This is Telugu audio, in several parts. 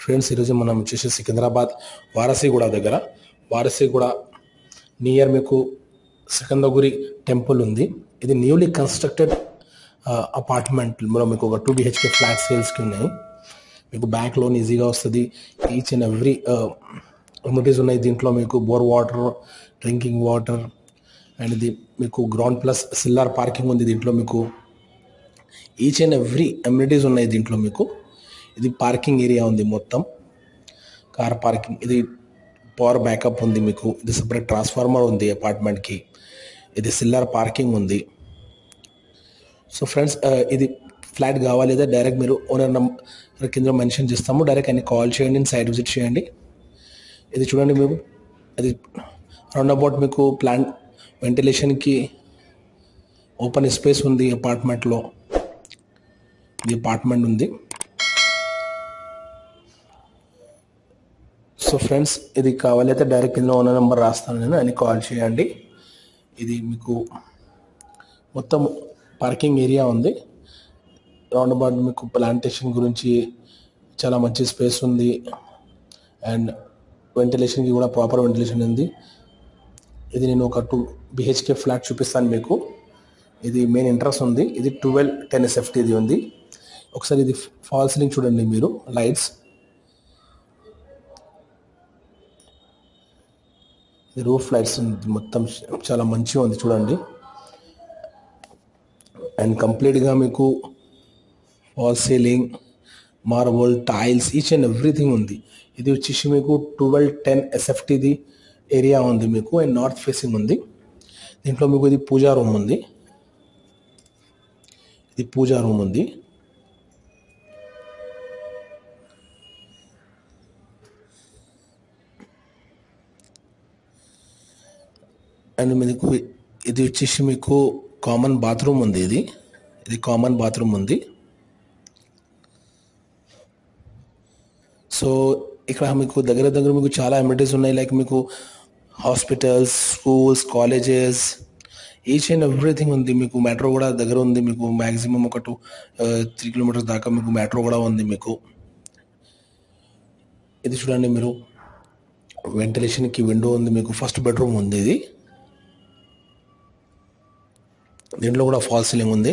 ఫ్రెండ్స్ ఈరోజు మనం వచ్చేసి సికింద్రాబాద్ వారసిగూడ దగ్గర వారసిగూడ నియర్ మీకు సికందగురి టెంపుల్ ఉంది ఇది న్యూలీ కన్స్ట్రక్టెడ్ అపార్ట్మెంట్లో మీకు ఒక టూ బిహెచ్కే ఫ్లాట్ సేల్స్కి ఉన్నాయి మీకు బ్యాంక్ లోన్ ఈజీగా వస్తుంది ఈచ్ అండ్ ఎవ్రీ అమ్యూనిటీస్ ఉన్నాయి దీంట్లో మీకు bore water drinking water and ఇది మీకు గ్రౌండ్ ప్లస్ సిల్లార్ పార్కింగ్ ఉంది దీంట్లో మీకు ఈచ్ అండ్ ఎవ్రీ అమ్యూనిటీస్ ఉన్నాయి దీంట్లో మీకు ఇది పార్కింగ్ ఏరియా ఉంది మొత్తం కార్ పార్కింగ్ ఇది పవర్ బ్యాకప్ ఉంది మీకు ఇది సపరేట్ ట్రాన్స్ఫార్మర్ ఉంది అపార్ట్మెంట్కి ఇది సిల్లార్ పార్కింగ్ ఉంది సో ఫ్రెండ్స్ ఇది ఫ్లాట్ కావాలి లేదా డైరెక్ట్ మీరు ఓనర్ నెంబర్ కింద మెన్షన్ చేస్తాము డైరెక్ట్ అని కాల్ చేయండి సైట్ విజిట్ చేయండి ఇది చూడండి మేము అది రౌండ్ అబౌట్ మీకు ప్లాన్ వెంటిలేషన్కి ఓపెన్ స్పేస్ ఉంది అపార్ట్మెంట్లో ఇది అపార్ట్మెంట్ ఉంది సో ఫ్రెండ్స్ ఇది కావాలైతే డైరెక్ట్ కింద ఓనర్ నెంబర్ రాస్తాను నేను అని కాల్ చేయండి ఇది మీకు మొత్తం పార్కింగ్ ఏరియా ఉంది రౌండ్ అబౌట్ మీకు ప్లాంటేషన్ గురించి చాలా మంచి స్పేస్ ఉంది అండ్ వెంటిలేషన్కి కూడా ప్రాపర్ వెంటిలేషన్ ఉంది ఇది నేను ఒక టూ బిహెచ్కే ఫ్లాట్ చూపిస్తాను మీకు ఇది మెయిన్ ఇంట్రెస్ట్ ఉంది ఇది ట్వెల్వ్ టెన్ ఎస్ఎఫ్టీ ఇది ఉంది ఒకసారి ఇది ఫాల్ సీలింగ్ చూడండి మీరు లైట్స్ ఇది రూఫ్ లైట్స్ ఉంది మొత్తం చాలా మంచిగా ఉంది చూడండి అండ్ కంప్లీట్గా మీకు wall ceiling marble tiles each and everything ఉంది ఇది వచ్చేసి మీకు ట్వెల్వ్ టెన్ ఎస్ఎఫ్టీది ఏరియా ఉంది మీకు అండ్ నార్త్ ఫేసింగ్ ఉంది దీంట్లో మీకు ఇది పూజా రూమ్ ఉంది ఇది పూజా రూమ్ ఉంది అండ్ మీకు ఇది వచ్చేసి మీకు కామన్ బాత్రూమ్ ఉంది ఇది ఇది కామన్ బాత్రూమ్ ఉంది సో ఇక్కడ మీకు దగ్గర దగ్గర మీకు చాలా అమ్యూనిటీస్ ఉన్నాయి లైక్ మీకు hospitals schools colleges each and everything ఉంది మీకు మెట్రో కూడా దగ్గర ఉంది మీకు మ్యాక్సిమం ఒక టూ త్రీ కిలోమీటర్స్ దాకా మీకు మెట్రో కూడా ఉంది మీకు ఇది చూడండి మీరు వెంటిలేషన్కి విండో ఉంది మీకు ఫస్ట్ బెడ్రూమ్ ఉంది ఇది దీంట్లో కూడా ఫాల్ సీలింగ్ ఉంది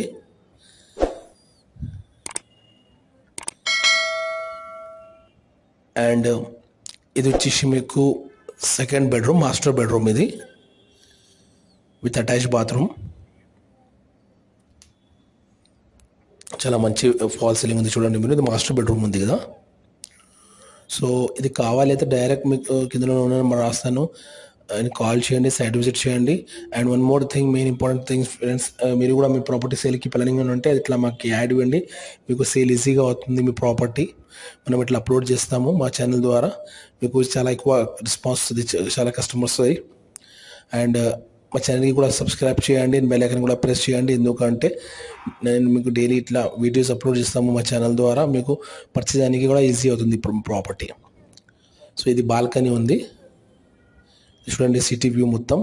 అండ్ ఇది వచ్చేసి మీకు సెకండ్ బెడ్రూమ్ మాస్టర్ బెడ్రూమ్ ఇది విత్ అటాచ్ బాత్రూమ్ చాలా మంచి ఫాల్ సీలింగ్ ఉంది చూడండి మీరు ఇది మాస్టర్ బెడ్రూమ్ ఉంది కదా సో ఇది కావాలి అయితే డైరెక్ట్ మీకు కింద నెంబర్ రాస్తాను అని కాల్ చేయండి సైట్ విజిట్ చేయండి and one more thing main important things friends మీరు కూడా మీ ప్రాపర్టీ సేల్కి ప్లానింగ్ ఉంటే ఇట్లా మాకు యాడ్ ఇవ్వండి మీకు సేల్ ఈజీగా అవుతుంది మీ ప్రాపర్టీ మనం ఇట్లా అప్లోడ్ చేస్తాము మా ఛానల్ ద్వారా మీకు చాలా ఎక్కువ రెస్పాన్స్ వస్తుంది చాలా కస్టమర్స్ వస్తాయి అండ్ మా ఛానల్కి కూడా సబ్స్క్రైబ్ చేయండి బెల్ ఐకన్ కూడా ప్రెస్ చేయండి ఎందుకంటే నేను మీకు డైలీ ఇట్లా వీడియోస్ అప్లోడ్ చేస్తాము మా ఛానల్ ద్వారా మీకు పర్చేదానికి కూడా ఈజీ అవుతుంది ప్రాపర్టీ సో ఇది బాల్కనీ ఉంది చూడండి సిటీ వ్యూ మొత్తం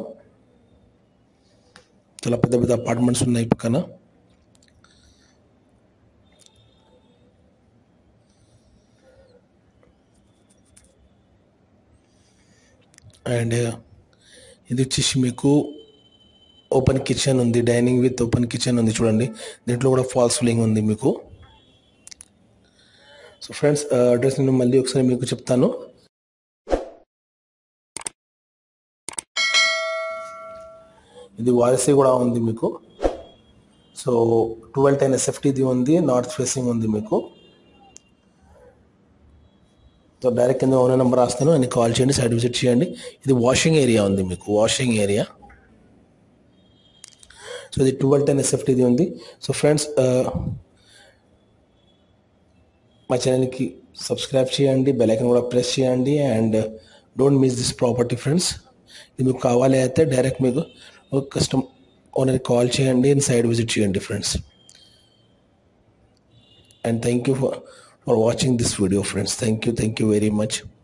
చాలా పెద్ద పెద్ద అపార్ట్మెంట్స్ ఉన్నాయి పక్కన అండ్ ఇది వచ్చేసి మీకు ఓపెన్ కిచెన్ ఉంది డైనింగ్ విత్ ఓపెన్ కిచెన్ ఉంది చూడండి దీంట్లో కూడా ఫాల్ సీలింగ్ ఉంది మీకు సో ఫ్రెండ్స్ అడ్రస్ నేను మళ్ళీ ఒకసారి మీకు చెప్తాను ఇది వారసీ కూడా ఉంది మీకు సో ట్వెల్వ్ టెన్ ఎస్ఎఫ్టీది ఉంది నార్త్ ఫేసింగ్ ఉంది మీకు సో డైరెక్ట్ కింద ఓనర్ నెంబర్ రాస్తాను అని కాల్ చేయండి సైడ్ విజిట్ చేయండి ఇది వాషింగ్ ఏరియా ఉంది మీకు వాషింగ్ ఏరియా సో ఇది ట్వెల్వ్ టెన్ ఎస్ఎఫ్టీది ఉంది సో ఫ్రెండ్స్ మా ఛానల్కి సబ్స్క్రైబ్ చేయండి బెల్ ఐకన్ కూడా ప్రెస్ చేయండి and don't miss this property friends ఇది మీకు కావాలి అయితే డైరెక్ట్ మీకు కస్టమ్ ఓనర్కి కాల్ చేయండి అండ్ సైడ్ విజిట్ చేయండి friends and thank you for for watching this video friends thank you thank you very much